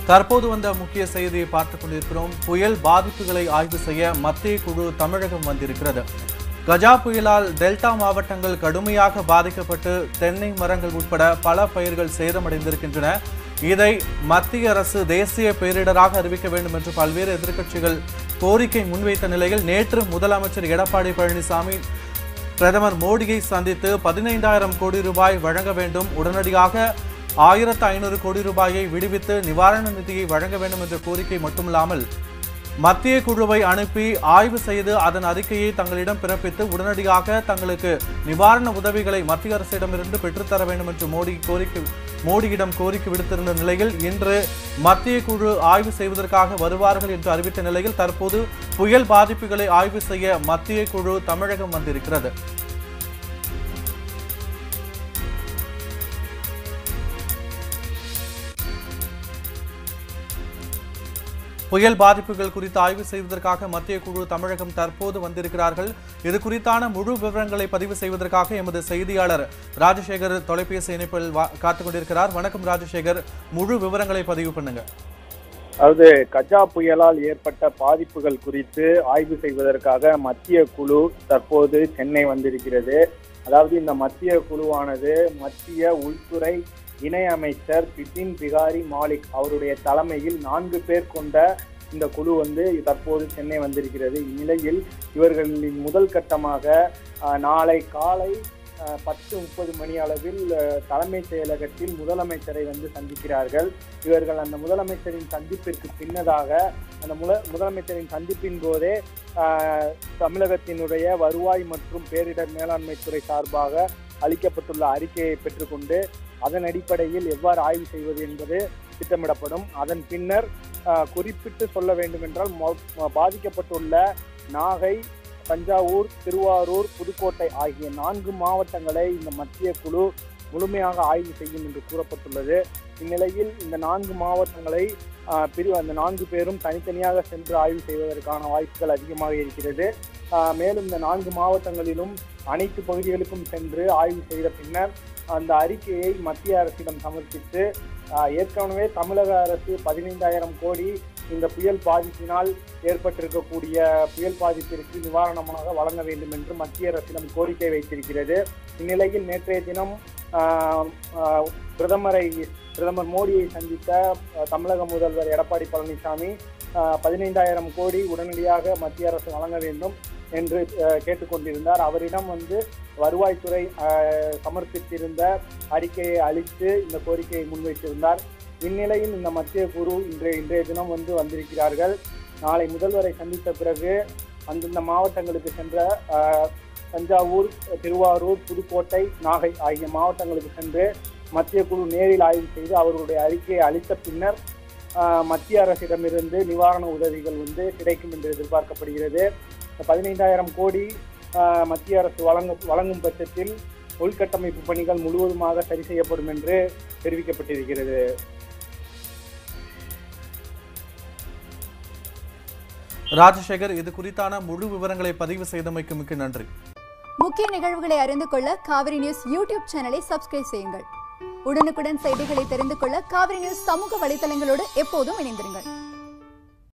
தற்போது வந்த முக்கிய செய்தியை பார்த்துக் கொண்டிருக்கிறோம் புயல் பாதிப்புகளை ஆய்வு செய்ய மத்திய குழு தமிழகம் வந்திருக்கிறது கஜா புயலால் டெல்டா மாவட்டங்கள் கடுமையாக பாதிக்கப்பட்டு தென்னை மரங்கள் உட்பட பல பயிர்கள் சேதமடைந்திருக்கின்றன இதை மத்திய அரசு தேசிய பேரிடராக அறிவிக்க வேண்டும் என்று பல்வேறு எதிர்க்கட்சிகள் கோரிக்கை முன்வைத்த நிலையில் நேற்று முதலமைச்சர் எடப்பாடி பழனிசாமி பிரதமர் மோடியை சந்தித்து பதினைந்தாயிரம் கோடி ரூபாய் வழங்க வேண்டும் உடனடியாக ஆயிரத்து ஐநூறு கோடி ரூபாயை விடுவித்து நிவாரண நிதியை வழங்க வேண்டும் என்ற கோரிக்கை மட்டுமில்லாமல் மத்திய குழுவை அனுப்பி ஆய்வு செய்து அதன் அறிக்கையை தங்களிடம் பிறப்பித்து உடனடியாக தங்களுக்கு நிவாரண உதவிகளை மத்திய அரசிடமிருந்து பெற்றுத்தர வேண்டும் என்று மோடி கோரிக்கை மோடியிடம் கோரிக்கை விடுத்திருந்த நிலையில் இன்று மத்திய குழு ஆய்வு செய்வதற்காக வருவார்கள் என்று அறிவித்த நிலையில் தற்போது புயல் பாதிப்புகளை ஆய்வு செய்ய மத்திய குழு தமிழகம் வந்திருக்கிறது புயல் பாதிப்புகள் குறித்து ஆய்வு செய்வதற்காக மத்திய குழு தமிழகம் தற்போது வந்திருக்கிறார்கள் இது குறித்தான முழு விவரங்களை பதிவு செய்வதற்காக எமது செய்தியாளர் ராஜசேகர் தொலைபேசி இணைப்பில் வா- காத்துக் கொண்டிருக்கிறார் வணக்கம் ராஜசேகர் முழு விவரங்களை பதிவு பண்ணுங்க அதாவது கஜா புயலால் ஏற்பட்ட பாதிப்புகள் குறித்து ஆய்வு செய்வதற்காக மத்திய குழு தற்போது சென்னை வந்திருக்கிறது அதாவது இந்த மத்திய குழுவானது மத்திய உள்துறை இணை அமைச்சர் பிபின் பிகாரி மாலிக் அவருடைய தலைமையில் நான்கு பேர் கொண்ட இந்த குழு வந்து தற்போது சென்னை வந்திருக்கிறது இந்நிலையில் இவர்களின் முதல் கட்டமாக அஹ், நாளை காலை அஹ், பத்து முப்பது மணி அளவில் அஹ், தலைமைச் செயலகத்தில் முதலமைச்சரை வந்து சந்திக்கிறார்கள் இவர்கள் அந்த முதலமைச்சரின் சந்திப்பிற்கு பின்னதாக அந்த முல முதலமைச்சரின் சந்திப்பின் போதே ஆஹ், தமிழகத்தினுடைய வருவாய் மற்றும் பேரிடர் மேலாண்மை துறை சார்பாக அளிக்கப்பட்டுள்ள அறிக்கையை பெற்றுக்கொண்டு அதன் அடிப்படையில் எவ்வாறு ஆய்வு செய்வது என்பது திட்டமிடப்படும் அதன் பின்னர் ஆஹ், குறிப்பிட்டு சொல்ல வேண்டுமென்றால் மொ- பாதிக்கப்பட்டுள்ள நாகை தஞ்சாவூர் திருவாரூர் புதுக்கோட்டை ஆகிய நான்கு மாவட்டங்களை இந்த மத்திய குழு முழுமையாக ஆய்வு செய்யும் என்று கூறப்பட்டுள்ளது இந்நிலையில் இந்த நான்கு மாவட்டங்களை ஆஹ், பிரிவு அந்த நான்கு பேரும் தனித்தனியாக சென்று ஆய்வு செய்வதற்கான வாய்ப்புகள் அதிகமாக இருக்கிறது ஆஹ், மேலும் இந்த நான்கு மாவட்டங்களிலும் அனைத்து பகுதிகளுக்கும் சென்று ஆய்வு செய்த பின்னர் அந்த அறிக்கையை மத்திய அரசிடம் சமர்ப்பித்து ஆஹ், ஏற்கனவே தமிழக அரசு பதினைந்தாயிரம் கோடி இந்த புயல் பாதிப்பினால் ஏற்பட்டிருக்கக்கூடிய புயல் பாதிப்பிற்கு நிவாரணமாக வழங்க வேண்டும் என்று மத்திய அரசிடம் கோரிக்கை வைத்திருக்கிறது இந்நிலையில் நேற்றைய தினம் ஆஹ், ஆஹ், பிரதமரை பிரதமர் மோடியை சந்தித்த அஹ், தமிழக முதல்வர் எடப்பாடி பழனிசாமி அஹ், பதினைந்தாயிரம் கோடி உடனடியாக மத்திய அரசு வழங்க வேண்டும் என்று அஹ், கேட்டுக்கொண்டிருந்தார் அவரிடம் வந்து வருவாய்த்துறை அஹ், சமர்ப்பித்திருந்த அறிக்கையை அளித்து இந்த கோரிக்கையை முன்வைத்திருந்தார் இந்நிலையில் இந்த மத்திய குழு இன்றைய இன்றைய தினம் வந்து வந்திருக்கிறார்கள் நாளை முதல்வரை சந்தித்த பிறகு அந்தந்த மாவட்டங்களுக்கு சென்ற அஹ், தஞ்சாவூர் திருவாரூர் புதுக்கோட்டை நாகை ஆகிய மாவட்டங்களுக்கு சென்று மத்திய குழு நேரில் ஆய்வு செய்து அவர்களுடைய அறிக்கையை அளித்த பின்னர் ஆஹ், மத்திய அரசிடமிருந்து நிவாரண உதவிகள் வந்து கிடைக்கும் என்று எதிர்பார்க்கப்படுகிறது பதினைந்தாயிரம் கோடி ஆஹ், மத்திய அரசு வழங்க வழங்கும் பட்சத்தில் உள்கட்டமைப்பு பணிகள் முழுவதுமாக சரி செய்யப்படும் என்று தெரிவிக்கப்பட்டிருக்கிறது ராஜசேகர் இது குறித்தான முழு விவரங்களை பதிவு செய்தமைக்கு மிக்க நன்றி முக்கிய நிகழ்வுகளை அறிந்து கொள்ள காவிரி நியூஸ் யூடியூப் சேனலை சப்ஸ்கிரைப் செய்யுங்கள் உடனுக்குடன் செய்திகளை தெரிந்து கொள்ள காவிரி நியூஸ் சமூக வலைதளங்களோடு எப்போதும் இணைந்திருங்கள்